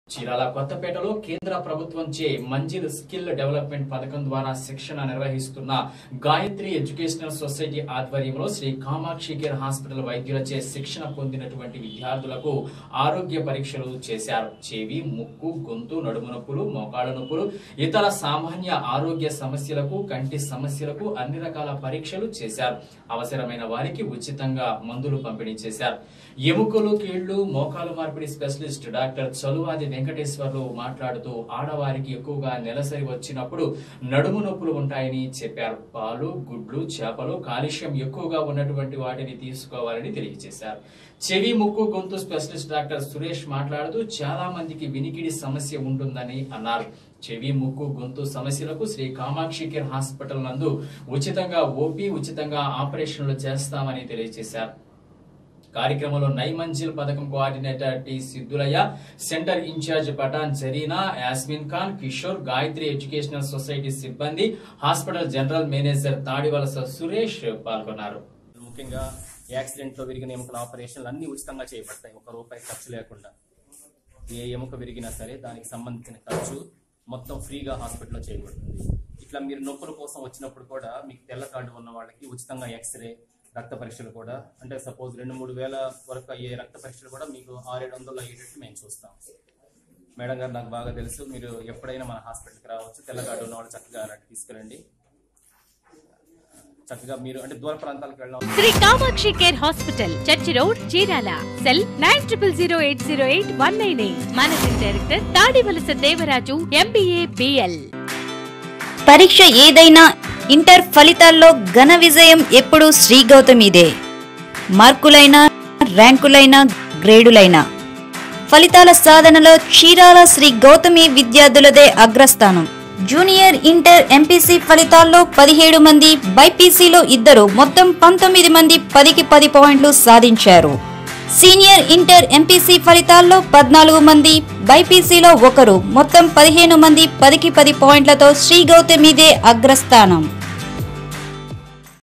చీరాల కొత్తపేటలో కేంద్ర ప్రభుత్వంచే మంజిల్ skill development పథకం ద్వారా శిక్షణ నిర్వహిస్తున్న గాయత్రి ఎడ్యుకేషనల్ సొసైటీ ఆధ్వర్యంలో శ్రీ కామాక్షి కేర్ హాస్పిటల్ వైద్యులచే శిక్షణ పొందినటువంటి విద్యార్థులకు ఆరోగ్య పరీక్షలు చేశారు చెవి ముక్కు గొంతు నడుము నొప్పులు మోకాళ్ళ నొప్పులు ఇతర సామాన్య ఆరోగ్య సమస్యలకు కంటి సమస్యలకు అన్ని రకాల పరీక్షలు చేశారు అవసరమైన వారికి ఉచితంగా మందులు పంపిణీ చేశారు ఎముకలు కీళ్లు మోకాలు మార్పిడి స్పెషలిస్ట్ డాక్టర్ చలువాది వెంకటేశ్వర్లు మాట్లాడుతూ ఆడవారికి ఎక్కువగా నెలసరి వచ్చినప్పుడు నడుము నొప్పులు ఉంటాయని చెప్పారు పాలు గుడ్లు చేపలు కాలుష్యం ఎక్కువగా ఉన్నటువంటి వాటిని తీసుకోవాలని తెలియజేశారు చెవి ముక్కు గొంతు స్పెషలిస్ట్ డాక్టర్ సురేష్ మాట్లాడుతూ చాలా మందికి వినికిడి సమస్య ఉంటుందని అన్నారు చెవి ముక్కు గొంతు సమస్యలకు శ్రీ కామాక్షి కేర్ హాస్పిటల్ నందు ఉచితంగా ఓపీ ఉచితంగా ఆపరేషన్లు చేస్తామని తెలియజేశారు కార్యక్రమంలో నైమంజిల్ పథకం coordinator T Siddulaiah center in charge Pathan Zarina Yasmin Khan Kishore Gayatri educational society సిబ్బంది hospital general manager Tadivalasa Suresh పాల్గొన్నారు ముఖ్యంగా యాక్సిడెంట్లో విరిగిన ఎముకల ఆపరేషన్లు అన్ని ఉచితంగా చేయబడతాయి ఒక రూపాయి ఖర్చు లేకుండా ఏ ఎముక విరిగినా సరే దానికి సంబంధించిన ఖర్చు మొత్తం ఫ్రీగా హాస్పిటల్లో చేయబడుతుంది ఇట్లా మీరు నొప్పుల కోసం వచ్చినప్పుడు కూడా మీకు తెల్ల కార్డు ఉన్న వాళ్ళకి ఉచితంగా ఎక్స్రే రక్త పరీక్షలు కూడా అంటే సపోజ్ రెండు మూడు వేల వరకు అయ్యే రక్త పరీక్షలు కూడా మీకు ఆరేడు వందలు అయ్యేటట్టు మేము చూస్తాం మేడం గారు నాకు బాగా తెలుసు మీరు ఎప్పుడైనా మన హాస్పిటల్కి రావచ్చు తెల్ల కార్డు ఉన్న వాళ్ళు చక్కగా అలాంటి తీసుకురండి చక్కగా మీరు అంటే దూర ప్రాంతాలకు వెళ్ళడం Shri Kamakshi care hospital church road Chirala cell nine triple zero eight zero eight one nine eight managing director Tadivalasa Devaraju MBA BL పరీక్ష ఏదైనా ఇంటర్ ఫలితాల్లో ఘన విజయం ఎప్పుడూ శ్రీ గౌతమిదే మార్కులైనా ర్యాంకులైనా గ్రేడులైనా ఫలితాల సాధనలో చీరాల శ్రీ గౌతమి విద్యార్థులదే అగ్రస్థానం జూనియర్ ఇంటర్ ఎంపీసీ ఫలితాల్లో పదిహేడు మంది బైపీసీలో ఇద్దరు మొత్తం పంతొమ్మిది మంది పదికి పది పాయింట్లు సాధించారు సీనియర్ ఇంటర్ ఎంపీసీ ఫలితాల్లో పద్నాలుగు మంది బైపీసీలో ఒకరు మొత్తం పదిహేను మంది పదికి పది పాయింట్లతో శ్రీ గౌతమిదే అగ్రస్థానం